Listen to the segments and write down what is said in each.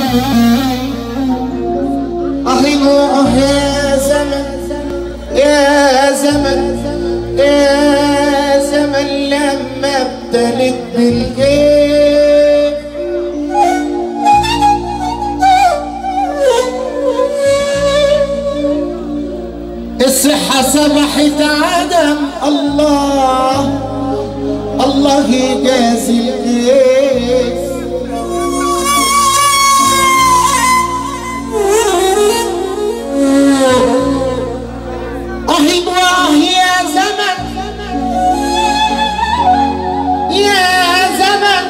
أهينو أه يا زمن يا زمن يا زمن لما ابتلت بالكيف الصحة صبحت عدم الله الله يجازي الكيف أهي واه يا زمن يا زمن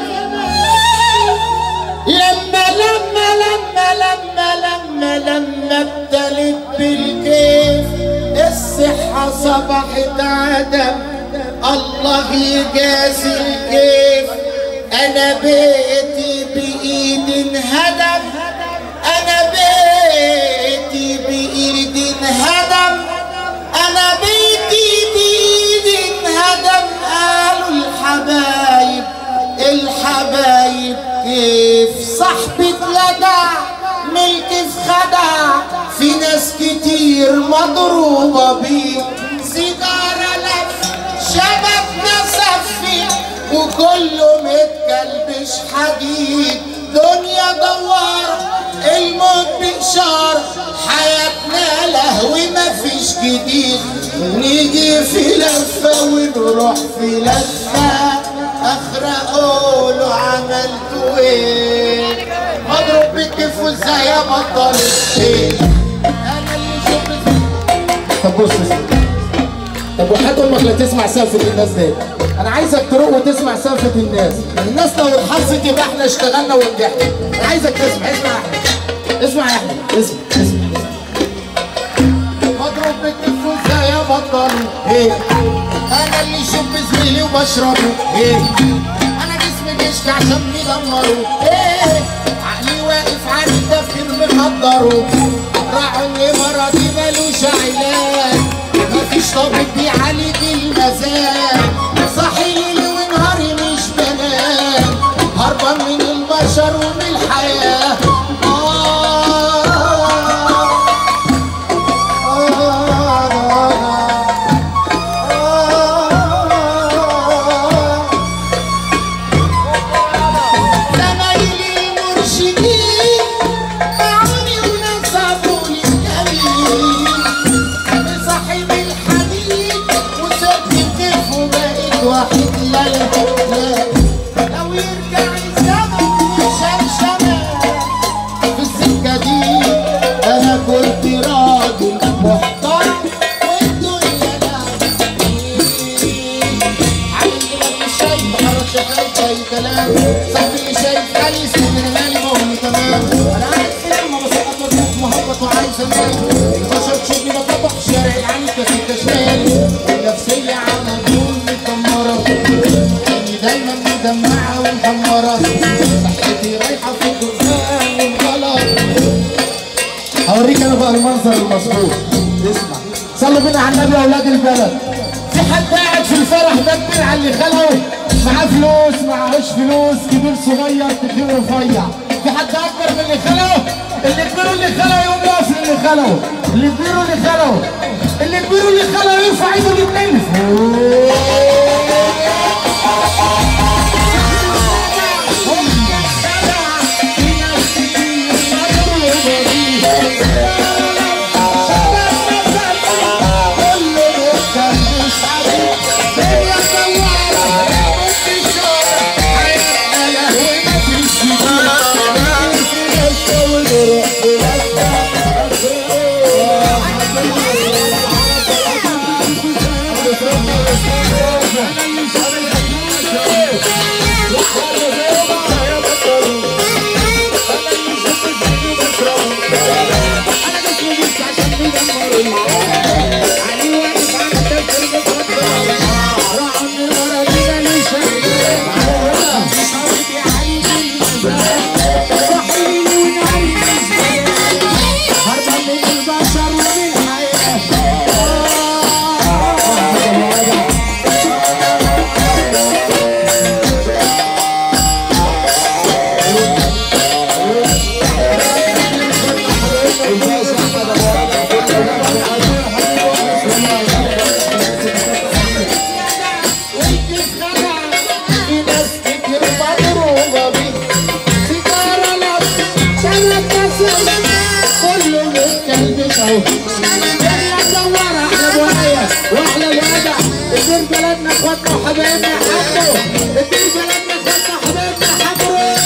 لما لما لما لما لما لما ابتلت بالكيف الصحة صبحت عدم الله يجازي الكيف أنا بيتي بإيد انهدم أنا بيتي بإيد انهدم أنا بيتي بإيد انهدم قالوا الحبايب الحبايب كيف صاحبي اتلدع ملك في خدع في ناس كتير مضروبة بيه سيجارة لف شبكنا صفي وكله متكلبش حديد دنيا دوارة الموت بإشارة حياتنا لهوي مفيش جديد نيجي في لفة ونروح في لفة اخر اقوله عملتوا ايه مضروب بالكيف وازاي ابطل ايه انا اللي شفت طب بص اسمع. طب وحياة امك لا تسمع سالفة الناس دي انا عايزك تروح وتسمع سالفة الناس الناس لو اتحظت يبقى احنا اشتغلنا ونجحنا انا عايزك تسمع اسمع يا احمد اسمع يا احمد اسمع اسمع مضروب بالكيف وازاي ابطله ايه انا اللي شوف زميلي وبشربه ايه انا جسمي بيشكي عشان بيدمره ايه عقلي واقف عن التفكير مخدره راحوا اللي مرضي ملوش علاج مفيش طبيب بيعالج المزاج صاحي ليلي ونهاري مش بنام هربان من البشر ومن الحياه زمايلي المرشدين باعوني ونصبوني الجميل بصاحب الحديد وسبت الكيف وبقيت واحد لا لا لو يرجع الزمن وشمشمة في السكة دي أنا كنت راجل محترم والدنيا لعبتني عامل لك الشاي بحرك شغال أي كلام صاحبي اللي شايف حالي سنين مالي ما هو تمام أنا عارف فيلم ما بسقط مطبوخ محبط وعايز أنام البشر تشوفني بطبخ شارع العالي كاسين كشمال النفسية على طول متدمرة إني دايما مدمعة ومحمرة صحتي رايحة في الدخان والغلط هوريك انا بقى المنظر المظبوط اسمع صلوا بينا على النبي يا اولاد البلد في حد قاعد في الفرح ده كبير على اللي خلقه معاه فلوس معهوش فلوس كبير صغير كبير رفيع في حد اكبر من اللي خلقه اللي كبير اللي خلقه يقوم يقف اللي خلقه اللي كبير اللي خلقه اللي كبير اللي خلقه يرفع ايده الاثنين اهو الدنيا منورة احلى بوهية واحلى وجع الدين بلدنا اخواتنا وحبايبنا حمو الدين بلدنا اخواتنا وحبايبنا حمو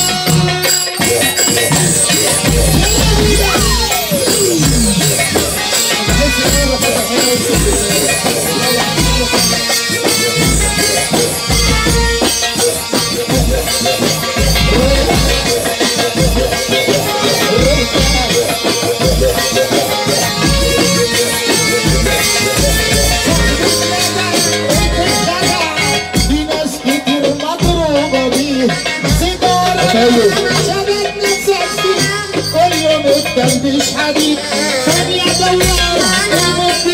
في ناس كتير مضروبة بيه سيجارة شباب متسكين كل يوم الدردش حديد ثانية دوار المدة